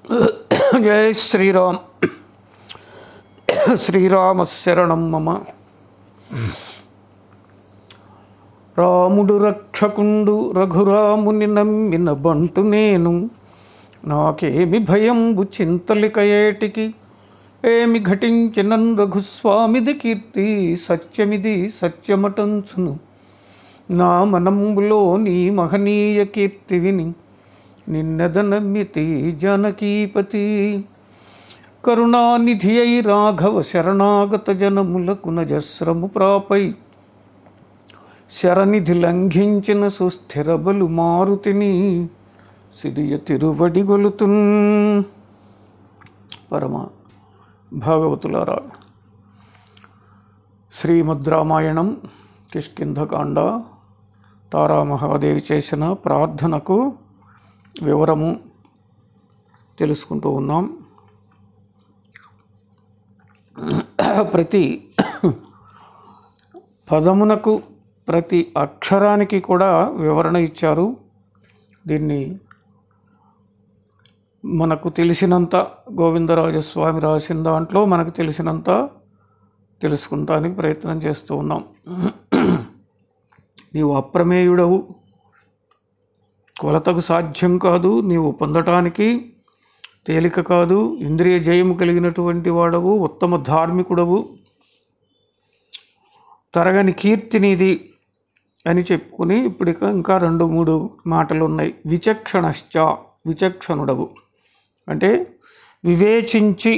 జై శ్రీరామ్ శ్రీరామ శరణం మమ రాముడు రక్షకుండు రఘురాముని నమ్మిన బంటు నేను నాకేమి భయంబు చింతలిక ఏటికి ఏమి ఘటించినన్ రఘుస్వామిది కీర్తి సత్యమిది సత్యమటంచును నా మనంబులో నీ మహనీయ కీర్తి విని నిన్నదనమ్మితి జానకీపతి కరుణానిధి అయి రాఘవ శరణాగత జనములకు నజస్రము ప్రాపై శరనిధి లంఘించిన సుస్థిర బలు మారుతిని సిరియ తిరువడి గొలుతున్ పరమ భాగవతులారా శ్రీమద్ రామాయణం కిష్కింధకాండ తారామహాదేవి చేసిన ప్రార్థనకు వివరము తెలుసుకుంటూ ఉన్నాం ప్రతి పదమునకు ప్రతి అక్షరానికి కూడా వివరణ ఇచ్చారు దీన్ని మనకు తెలిసినంత గోవిందరాజస్వామి రాసిన దాంట్లో మనకు తెలిసినంత తెలుసుకుంటానికి ప్రయత్నం చేస్తూ ఉన్నాం నీవు అప్రమేయుడవు కొలతకు సాధ్యం కాదు నీవు పొందటానికి తేలిక కాదు ఇంద్రియ జయము కలిగినటువంటి వాడవు ఉత్తమ ధార్మికుడవు తరగని కీర్తి నీది అని చెప్పుకుని ఇప్పుడు ఇక ఇంకా రెండు మూడు మాటలు ఉన్నాయి విచక్షణశ్చ విచక్షణుడవు అంటే వివేచించి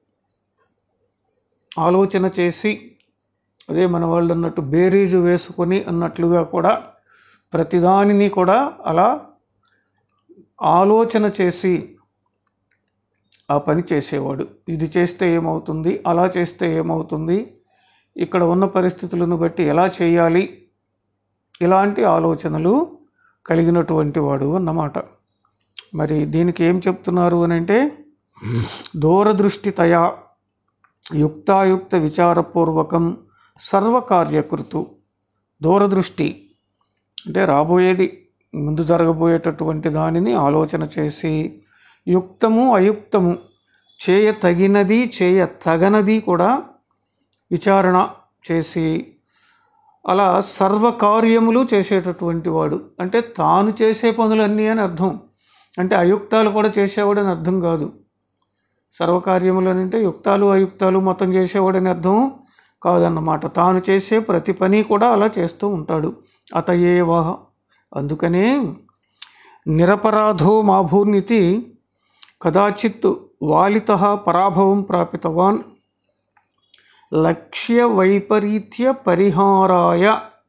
ఆలోచన చేసి అదే మన వాళ్ళు అన్నట్టు బేరీజు వేసుకొని అన్నట్లుగా కూడా ప్రతిదానిని కూడా అలా ఆలోచన చేసి ఆ పని చేసేవాడు ఇది చేస్తే ఏమవుతుంది అలా చేస్తే ఏమవుతుంది ఇక్కడ ఉన్న పరిస్థితులను బట్టి ఎలా చేయాలి ఇలాంటి ఆలోచనలు కలిగినటువంటి వాడు అన్నమాట మరి దీనికి ఏం చెప్తున్నారు అని అంటే దూరదృష్టితయా యుక్తాయుక్త విచారపూర్వకం సర్వకార్యకృతు దూరదృష్టి అంటే రాబోయేది ముందు జరగబోయేటటువంటి దానిని ఆలోచన చేసి యుక్తము అయుక్తము చేయ తగినది చేయ తగనది కూడా విచారణ చేసి అలా సర్వకార్యములు చేసేటటువంటి వాడు అంటే తాను చేసే పనులన్నీ అని అర్థం అంటే అయుక్తాలు కూడా చేసేవాడని అర్థం కాదు సర్వకార్యములు అని అంటే యుక్తాలు అయుక్తాలు మొత్తం చేసేవాడని అర్థం కాదన్నమాట తాను చేసే ప్రతి పని కూడా అలా చేస్తూ ఉంటాడు అతయేవ అందుకనే నిరపరాధో మాభూర్నితి కదాచిత్ వాలిత పరాభవం ప్రాపితవాన్ లక్ష్య వైపరీత్య పరిహారాయ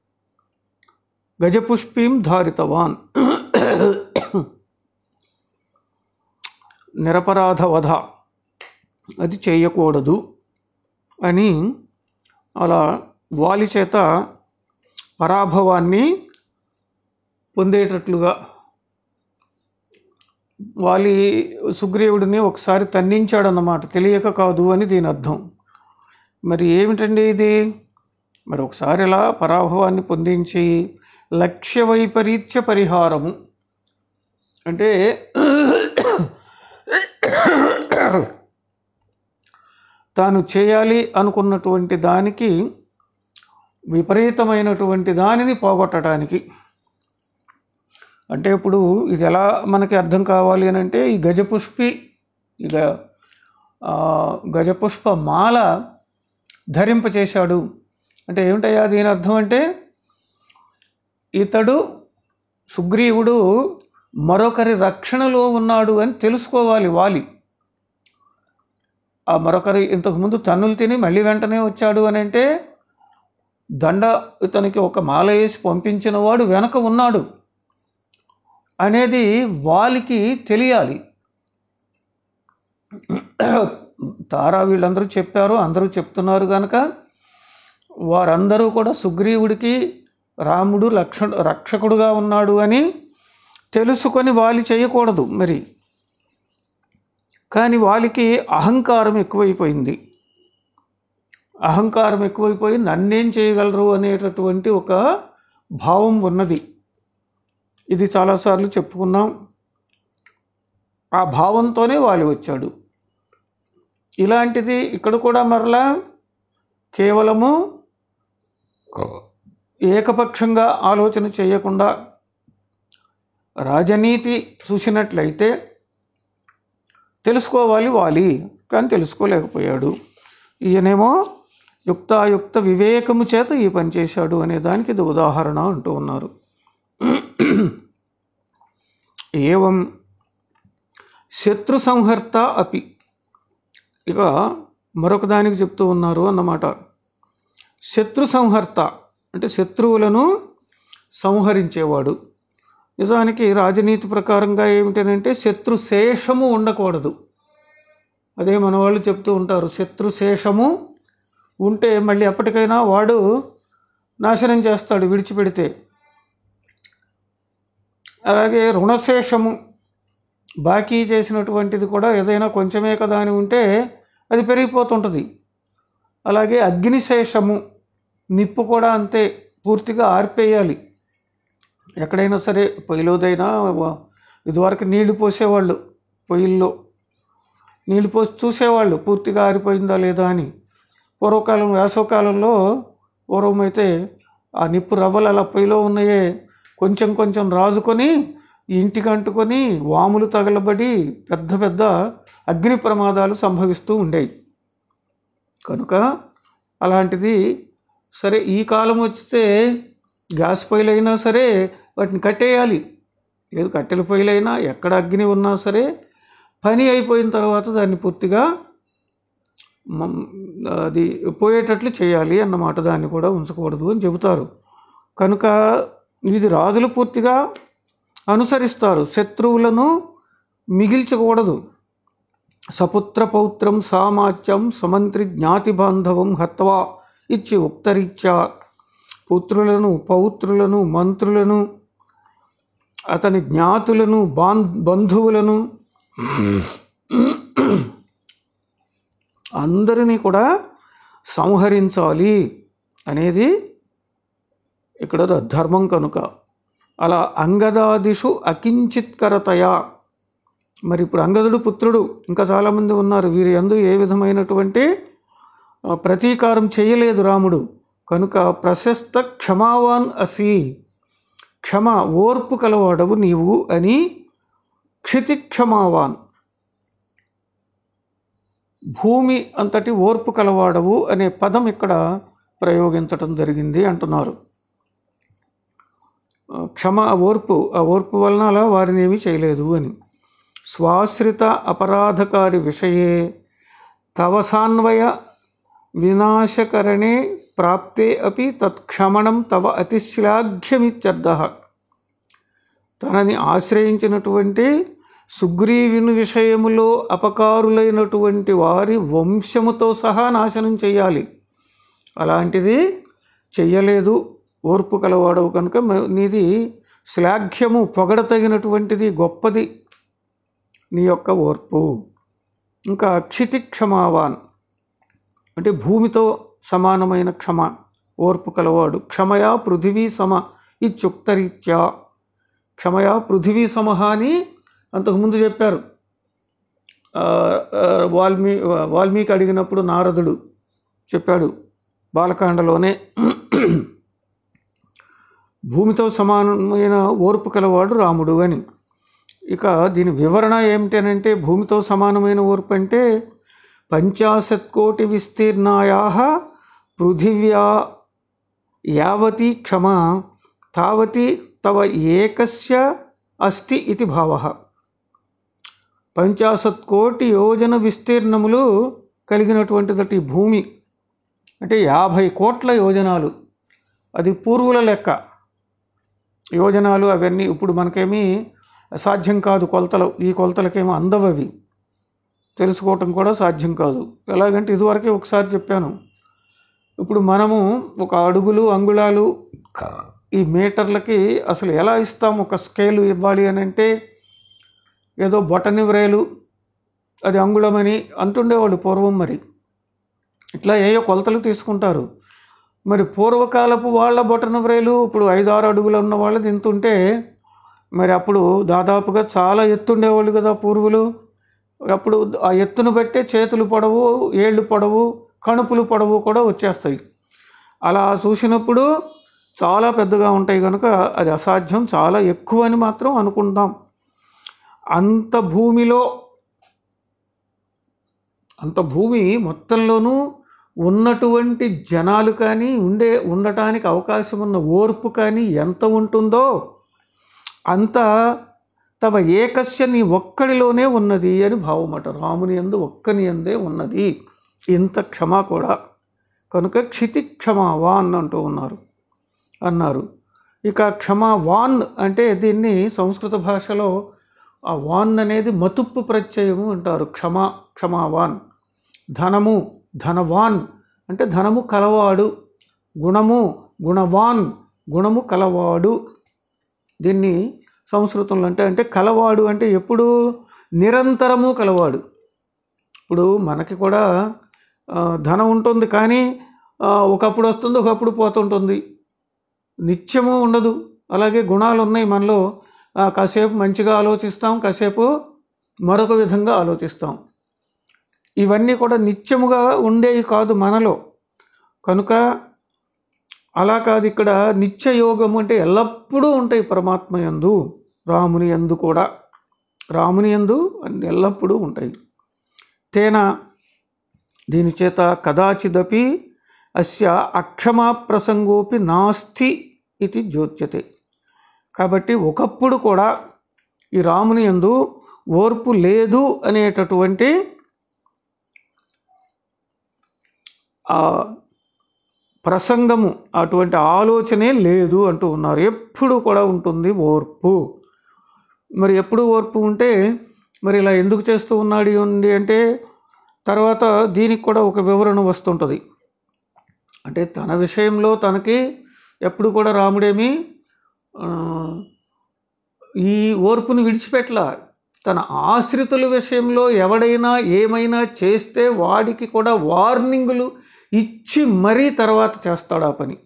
గజపుష్పీం ధారితవాన్ నిరపరాధ వధ అది చేయకూడదు అని అలా వాలి చేత పరాభవాన్ని పొందేటట్లుగా వాలి సుగ్రీవుడిని ఒకసారి తన్నించాడన్నమాట తెలియక కాదు అని దీని అర్థం మరి ఏమిటండి ఇది మరి ఒకసారి ఇలా పరాభవాన్ని పొందించి లక్ష్య వైపరీత్య పరిహారము అంటే తాను చేయాలి అనుకున్నటువంటి దానికి విపరీతమైనటువంటి దానిని పోగొట్టడానికి అంటే ఇప్పుడు ఇది ఎలా మనకి అర్థం కావాలి అని అంటే ఈ గజపుష్పి ఇక గజపుష్ప మాల ధరింపచేశాడు అంటే ఏమిటయ్యా దీని అర్థం అంటే ఇతడు సుగ్రీవుడు మరొకరి రక్షణలో ఉన్నాడు అని తెలుసుకోవాలి వాలి ఆ మరొకరి ఇంతకుముందు తన్నులు తిని మళ్ళీ వెంటనే వచ్చాడు అని అంటే దండ ఇతనికి ఒక మాల వేసి పంపించిన వాడు వెనక ఉన్నాడు అనేది వాలికి తెలియాలి తారా వీళ్ళందరూ చెప్పారు అందరూ చెప్తున్నారు కనుక వారందరూ కూడా సుగ్రీవుడికి రాముడు లక్ష రక్షకుడుగా ఉన్నాడు అని తెలుసుకొని వాలి చేయకూడదు మరి కానీ వాళ్ళకి అహంకారం ఎక్కువైపోయింది అహంకారం ఎక్కువైపోయి నన్నేం చేయగలరు అనేటటువంటి ఒక భావం ఉన్నది ఇది చాలాసార్లు చెప్పుకున్నాం ఆ భావంతోనే వాలి వచ్చాడు ఇలాంటిది ఇక్కడ కూడా మరలా కేవలము ఏకపక్షంగా ఆలోచన చేయకుండా రాజనీతి చూసినట్లయితే తెలుసుకోవాలి వాలి కానీ తెలుసుకోలేకపోయాడు ఈయనేమో యుక్తాయుక్త వివేకము చేత ఈ పని చేశాడు అనే దానికి ఇది ఉదాహరణ అంటూ ఉన్నారు ఏవం శత్రు సంహర్త అపి ఇక మరొక దానికి చెప్తూ ఉన్నారు అన్నమాట శత్రు సంహర్త అంటే శత్రువులను సంహరించేవాడు నిజానికి రాజనీతి ప్రకారంగా ఏమిటనంటే శత్రు శేషము ఉండకూడదు అదే మన వాళ్ళు చెప్తూ ఉంటారు శత్రు శేషము ఉంటే మళ్ళీ ఎప్పటికైనా వాడు నాశనం చేస్తాడు విడిచిపెడితే అలాగే రుణశేషము బాకీ చేసినటువంటిది కూడా ఏదైనా కొంచెమే కదా అని ఉంటే అది పెరిగిపోతుంటుంది అలాగే అగ్నిశేషము నిప్పు కూడా అంతే పూర్తిగా ఆర్పేయాలి ఎక్కడైనా సరే పొయ్యిలోదైనా వ- ఇదివరకు నీళ్లు పోసేవాళ్ళు పొయ్యిల్లో నీళ్లు పోసి చూసేవాళ్ళు పూర్తిగా ఆరిపోయిందా లేదా అని పూర్వకాలం వేసవకాలంలో పూర్వం అయితే ఆ నిప్పు రవ్వలు అలా పొయ్యిలో ఉన్నాయే కొంచెం కొంచెం రాజుకొని ఇంటికి అంటుకొని వాములు తగలబడి పెద్ద పెద్ద అగ్ని ప్రమాదాలు సంభవిస్తూ ఉండేవి కనుక అలాంటిది సరే ఈ కాలం వచ్చితే గ్యాస్ పొయ్యిలైనా సరే వాటిని కట్టేయాలి లేదు కట్టెల పొయ్యిలైనా ఎక్కడ అగ్ని ఉన్నా సరే పని అయిపోయిన తర్వాత దాన్ని పూర్తిగా మం- అది పోయేటట్లు చేయాలి అన్నమాట దాన్ని కూడా ఉంచకూడదు అని చెబుతారు కనుక ఇది రాజులు పూర్తిగా అనుసరిస్తారు శత్రువులను మిగిల్చకూడదు సపుత్ర పౌత్రం సామాత్యం సమంత్రి జ్ఞాతి బాంధవం హత్వా ఇచ్చి ఉక్తరీత్యా పుత్రులను పౌత్రులను మంత్రులను అతని జ్ఞాతులను బాన్ బంధువులను అందరినీ కూడా సంహరించాలి అనేది ఇక్కడ ధర్మం కనుక అలా అంగదాదిషు అకించిత్కరతయా మరి ఇప్పుడు అంగదుడు పుత్రుడు ఇంకా చాలామంది ఉన్నారు వీరి యందు ఏ విధమైనటువంటి ఆ, ప్రతీకారం చేయలేదు రాముడు కనుక ప్రశస్త క్షమావాన్ అసి క్షమ ఓర్పు కలవాడవు నీవు అని క్షితి క్షమావాన్ భూమి అంతటి ఓర్పు కలవాడవు అనే పదం ఇక్కడ ప్రయోగించటం జరిగింది అంటున్నారు ఆ, క్షమ ఆ ఓర్పు ఆ ఓర్పు వలన అలా వారిని ఏమీ చేయలేదు అని స్వాశ్రిత అపరాధకారి విషయే తవసాన్వయ వినాశకరణే ప్రాప్తే అపి తత్క్షమణం తవ అతిశ్లాఘ్యమిత్యర్థ తనని ఆశ్రయించినటువంటి సుగ్రీవుని విషయములో అపకారులైనటువంటి వారి వంశముతో సహా నాశనం చేయాలి అలాంటిది చెయ్యలేదు ఓర్పు కలవాడవు కనుక మ- నీది శ్లాఘ్యము పొగడతగినటువంటిది గొప్పది నీ యొక్క ఓర్పు ఇంకా క్షితి క్షమావాన్ అంటే భూమితో సమానమైన క్షమ ఓర్పు కలవాడు క్షమయా పృథివీ సమ ఇత్యుక్తరీత్యా క్షమయా పృథివీ సమహ అని అంతకుముందు చెప్పారు ఆ, ఆ, వాల్మీ వాల్మీకి అడిగినప్పుడు నారదుడు చెప్పాడు బాలకాండలోనే భూమితో సమానమైన ఓర్పు కలవాడు రాముడు అని ఇక దీని వివరణ ఏమిటనంటే భూమితో సమానమైన ఓర్పు అంటే పంచాశత్ కోటి విస్తీర్ణాయా పృథివ్యా యావతి క్షమ తావతి తవ ఏకస్య అస్తి ఇది భావ పంచాశత్ కోటి యోజన విస్తీర్ణములు కలిగినటువంటిదటి ఈ భూమి అంటే యాభై కోట్ల యోజనాలు అది పూర్వుల లెక్క యోజనాలు అవన్నీ ఇప్పుడు మనకేమీ సాధ్యం కాదు కొలతలు ఈ కొలతలకేమో అందవవి తెలుసుకోవటం కూడా సాధ్యం కాదు ఎలాగంటే ఇదివరకే ఒకసారి చెప్పాను ఇప్పుడు మనము ఒక అడుగులు అంగుళాలు ఈ మీటర్లకి అసలు ఎలా ఇస్తాం ఒక స్కేలు ఇవ్వాలి అని అంటే ఏదో బొటని వ్రేలు అది అంగుళమని అంటుండేవాళ్ళు పూర్వం మరి ఇట్లా ఏయో కొలతలు తీసుకుంటారు మరి పూర్వకాలపు వాళ్ళ బొటన వ్రేలు ఇప్పుడు ఐదారు అడుగులు ఉన్న వాళ్ళది ఇంత ఉంటే మరి అప్పుడు దాదాపుగా చాలా ఎత్తుండేవాళ్ళు కదా పూర్వులు అప్పుడు ఆ ఎత్తును బట్టే చేతులు పొడవు ఏళ్ళు పొడవు కణుపులు పొడవు కూడా వచ్చేస్తాయి అలా చూసినప్పుడు చాలా పెద్దగా ఉంటాయి కనుక అది అసాధ్యం చాలా ఎక్కువ అని మాత్రం అనుకుంటాం అంత భూమిలో అంత భూమి మొత్తంలోనూ ఉన్నటువంటి జనాలు కానీ ఉండే ఉండటానికి అవకాశం ఉన్న ఓర్పు కానీ ఎంత ఉంటుందో అంత తవ ఏకస్య నీ ఒక్కడిలోనే ఉన్నది అని భావమట రాముని ఎందు ఒక్కని ఎందే ఉన్నది ఇంత క్షమ కూడా కనుక క్షితి క్షమావాన్ అంటూ ఉన్నారు అన్నారు ఇక క్షమావాన్ అంటే దీన్ని సంస్కృత భాషలో ఆ వాన్ అనేది మతుప్పు ప్రత్యయము అంటారు క్షమ క్షమావాన్ ధనము ధనవాన్ అంటే ధనము కలవాడు గుణము గుణవాన్ గుణము కలవాడు దీన్ని సంస్కృతంలో అంటే అంటే కలవాడు అంటే ఎప్పుడు నిరంతరము కలవాడు ఇప్పుడు మనకి కూడా ఆ, ధనం ఉంటుంది కానీ ఆ, ఒకప్పుడు వస్తుంది ఒకప్పుడు పోతుంటుంది నిత్యము ఉండదు అలాగే గుణాలు ఉన్నాయి మనలో ఆ, కాసేపు మంచిగా ఆలోచిస్తాం కాసేపు మరొక విధంగా ఆలోచిస్తాం ఇవన్నీ కూడా నిత్యముగా ఉండేవి కాదు మనలో కనుక అలా కాదు ఇక్కడ నిత్య యోగము అంటే ఎల్లప్పుడూ ఉంటాయి పరమాత్మ యందు రాముని యందు కూడా రాముని యందు అన్ని ఎల్లప్పుడూ ఉంటాయి తేన దీని చేత కదాచిదపి అస్య అక్షమా ప్రసంగోపి నాస్తి ఇది జ్యోత్యతే కాబట్టి ఒకప్పుడు కూడా ఈ రాముని యందు ఓర్పు లేదు అనేటటువంటి ఆ ప్రసంగము అటువంటి ఆలోచనే లేదు అంటూ ఉన్నారు ఎప్పుడు కూడా ఉంటుంది ఓర్పు మరి ఎప్పుడు ఓర్పు ఉంటే మరి ఇలా ఎందుకు చేస్తూ ఉన్నాడు ఉంది అంటే తర్వాత దీనికి కూడా ఒక వివరణ వస్తుంటుంది అంటే తన విషయంలో తనకి ఎప్పుడు కూడా రాముడేమి ఆ, ఈ ఓర్పును విడిచిపెట్టల తన ఆశ్రితుల విషయంలో ఎవడైనా ఏమైనా చేస్తే వాడికి కూడా వార్నింగులు ఇచ్చి మరీ తర్వాత చేస్తాడు ఆ పని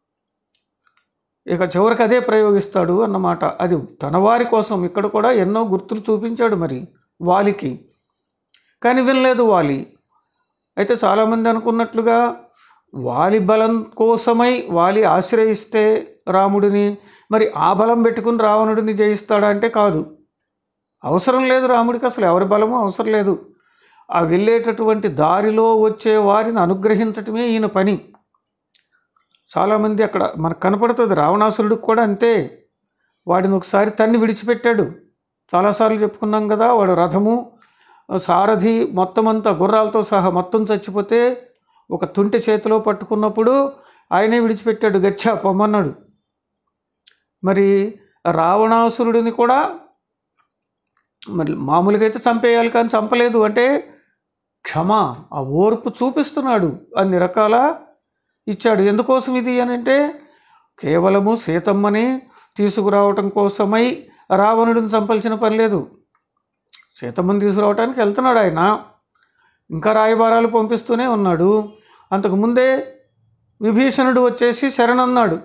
ఇక చివరికి అదే ప్రయోగిస్తాడు అన్నమాట అది తన వారి కోసం ఇక్కడ కూడా ఎన్నో గుర్తులు చూపించాడు మరి వాలికి కానీ వినలేదు వాలి అయితే చాలామంది అనుకున్నట్లుగా వాలి బలం కోసమై వాలి ఆశ్రయిస్తే రాముడిని మరి ఆ బలం పెట్టుకుని రావణుడిని జయిస్తాడా అంటే కాదు అవసరం లేదు రాముడికి అసలు ఎవరి బలము అవసరం లేదు ఆ వెళ్ళేటటువంటి దారిలో వచ్చే వారిని అనుగ్రహించటమే ఈయన పని చాలామంది అక్కడ మనకు కనపడుతుంది రావణాసురుడికి కూడా అంతే వాడిని ఒకసారి తన్ని విడిచిపెట్టాడు చాలాసార్లు చెప్పుకున్నాం కదా వాడు రథము సారథి మొత్తం అంతా గుర్రాలతో సహా మొత్తం చచ్చిపోతే ఒక తుంటి చేతిలో పట్టుకున్నప్పుడు ఆయనే విడిచిపెట్టాడు గచ్చా పొమ్మన్నాడు మరి రావణాసురుడిని కూడా మరి మామూలుగా అయితే చంపేయాలి కానీ చంపలేదు అంటే క్షమ ఆ ఓర్పు చూపిస్తున్నాడు అన్ని రకాల ఇచ్చాడు ఎందుకోసం ఇది అని అంటే కేవలము సీతమ్మని తీసుకురావటం కోసమై రావణుడిని చంపాల్సిన పని లేదు సీతమ్మని తీసుకురావటానికి వెళ్తున్నాడు ఆయన ఇంకా రాయబారాలు పంపిస్తూనే ఉన్నాడు అంతకుముందే విభీషణుడు వచ్చేసి శరణన్నాడు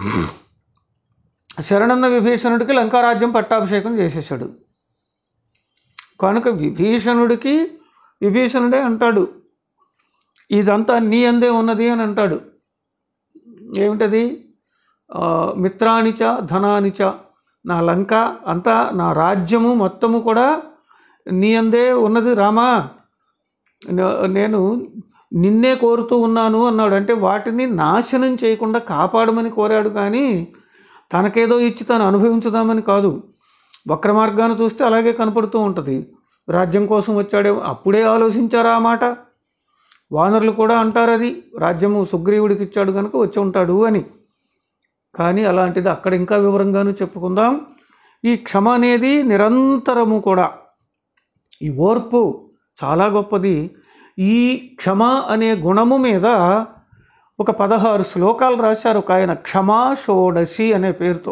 శరణన్న విభీషణుడికి లంకారాజ్యం పట్టాభిషేకం చేసేసాడు కనుక విభీషణుడికి విభీషణుడే అంటాడు ఇదంతా నీ అందే ఉన్నది అని అంటాడు ఏమిటది ఆ, మిత్రానిచ ధనానిచ నా లంక అంతా నా రాజ్యము మొత్తము కూడా నీ అందే ఉన్నది రామా నే- నేను నిన్నే కోరుతూ ఉన్నాను అన్నాడు అంటే వాటిని నాశనం చేయకుండా కాపాడమని కోరాడు కానీ తనకేదో ఇచ్చి తను అనుభవించుదామని కాదు వక్ర మార్గాన్ని చూస్తే అలాగే కనపడుతూ ఉంటుంది రాజ్యం కోసం వచ్చాడే అప్పుడే ఆలోచించారా ఆ మాట వానరులు కూడా అంటారు అది రాజ్యము సుగ్రీవుడికి ఇచ్చాడు కనుక వచ్చి ఉంటాడు అని కానీ అలాంటిది అక్కడ ఇంకా వివరంగాను చెప్పుకుందాం ఈ క్షమ అనేది నిరంతరము కూడా ఈ ఓర్పు చాలా గొప్పది ఈ క్షమ అనే గుణము మీద ఒక పదహారు శ్లోకాలు రాశారు ఒక ఆయన క్షమా షోడశి అనే పేరుతో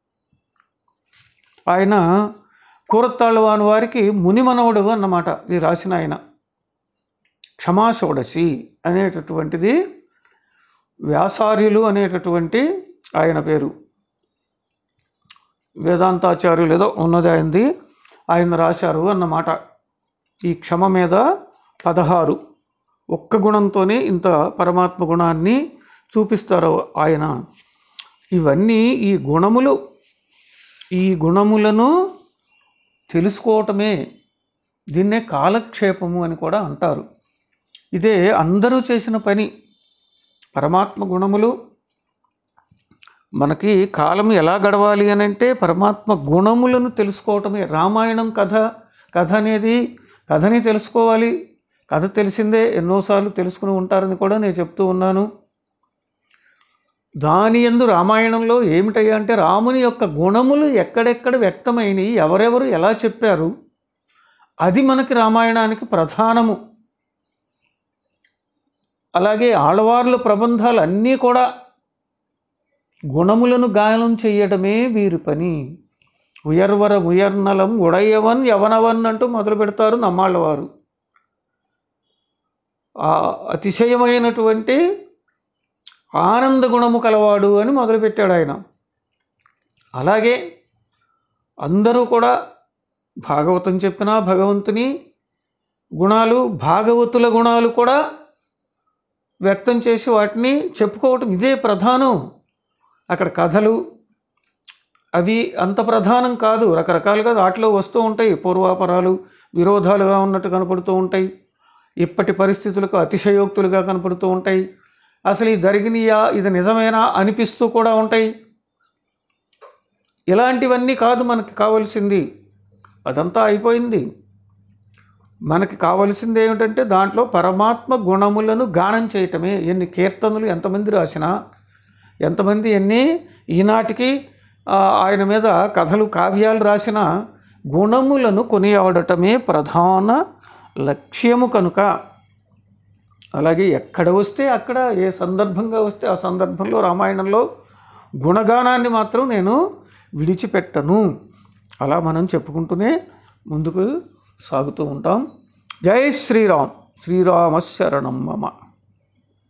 ఆయన కూరత్తాళ్ళవాని వారికి మునిమనవుడు అన్నమాట ఇది రాసిన ఆయన క్షమా షోడశి అనేటటువంటిది వ్యాసార్యులు అనేటటువంటి ఆయన పేరు వేదాంతాచార్యులు ఏదో ఉన్నది ఆయనది ఆయన రాశారు అన్నమాట ఈ క్షమ మీద పదహారు ఒక్క గుణంతోనే ఇంత పరమాత్మ గుణాన్ని చూపిస్తారు ఆయన ఇవన్నీ ఈ గుణములు ఈ గుణములను తెలుసుకోవటమే దీన్నే కాలక్షేపము అని కూడా అంటారు ఇదే అందరూ చేసిన పని పరమాత్మ గుణములు మనకి కాలం ఎలా గడవాలి అని అంటే పరమాత్మ గుణములను తెలుసుకోవటమే రామాయణం కథ కథ అనేది కథని తెలుసుకోవాలి కథ తెలిసిందే ఎన్నోసార్లు తెలుసుకుని ఉంటారని కూడా నేను చెప్తూ ఉన్నాను దాని ఎందు రామాయణంలో ఏమిటయ్యా అంటే రాముని యొక్క గుణములు ఎక్కడెక్కడ వ్యక్తమైనవి ఎవరెవరు ఎలా చెప్పారు అది మనకి రామాయణానికి ప్రధానము అలాగే ఆళ్వార్ల ప్రబంధాలు అన్నీ కూడా గుణములను గానం చేయడమే వీరి పని ఉయర్వర ఉయర్నలం ఉడయవన్ యవనవన్ అంటూ మొదలు పెడతారు నమ్మాళ్ళవారు ఆ అతిశయమైనటువంటి ఆనంద గుణము కలవాడు అని మొదలుపెట్టాడు ఆయన అలాగే అందరూ కూడా భాగవతం చెప్పినా భగవంతుని గుణాలు భాగవతుల గుణాలు కూడా వ్యక్తం చేసి వాటిని చెప్పుకోవటం ఇదే ప్రధానం అక్కడ కథలు అవి అంత ప్రధానం కాదు రకరకాలుగా వాటిలో వస్తూ ఉంటాయి పూర్వాపరాలు విరోధాలుగా ఉన్నట్టు కనపడుతూ ఉంటాయి ఇప్పటి పరిస్థితులకు అతిశయోక్తులుగా కనపడుతూ ఉంటాయి అసలు ఇది జరిగినాయా ఇది నిజమేనా అనిపిస్తూ కూడా ఉంటాయి ఇలాంటివన్నీ కాదు మనకి కావాల్సింది అదంతా అయిపోయింది మనకి కావలసింది ఏమిటంటే దాంట్లో పరమాత్మ గుణములను గానం చేయటమే ఎన్ని కీర్తనలు ఎంతమంది రాసినా ఎంతమంది ఎన్ని ఈనాటికి ఆ, ఆయన మీద కథలు కావ్యాలు రాసిన గుణములను కొనియాడటమే ప్రధాన లక్ష్యము కనుక అలాగే ఎక్కడ వస్తే అక్కడ ఏ సందర్భంగా వస్తే ఆ సందర్భంలో రామాయణంలో గుణగానాన్ని మాత్రం నేను విడిచిపెట్టను అలా మనం చెప్పుకుంటూనే ముందుకు సాగుతూ ఉంటాం జై శ్రీరామ్ శ్రీరామ శరణం మమ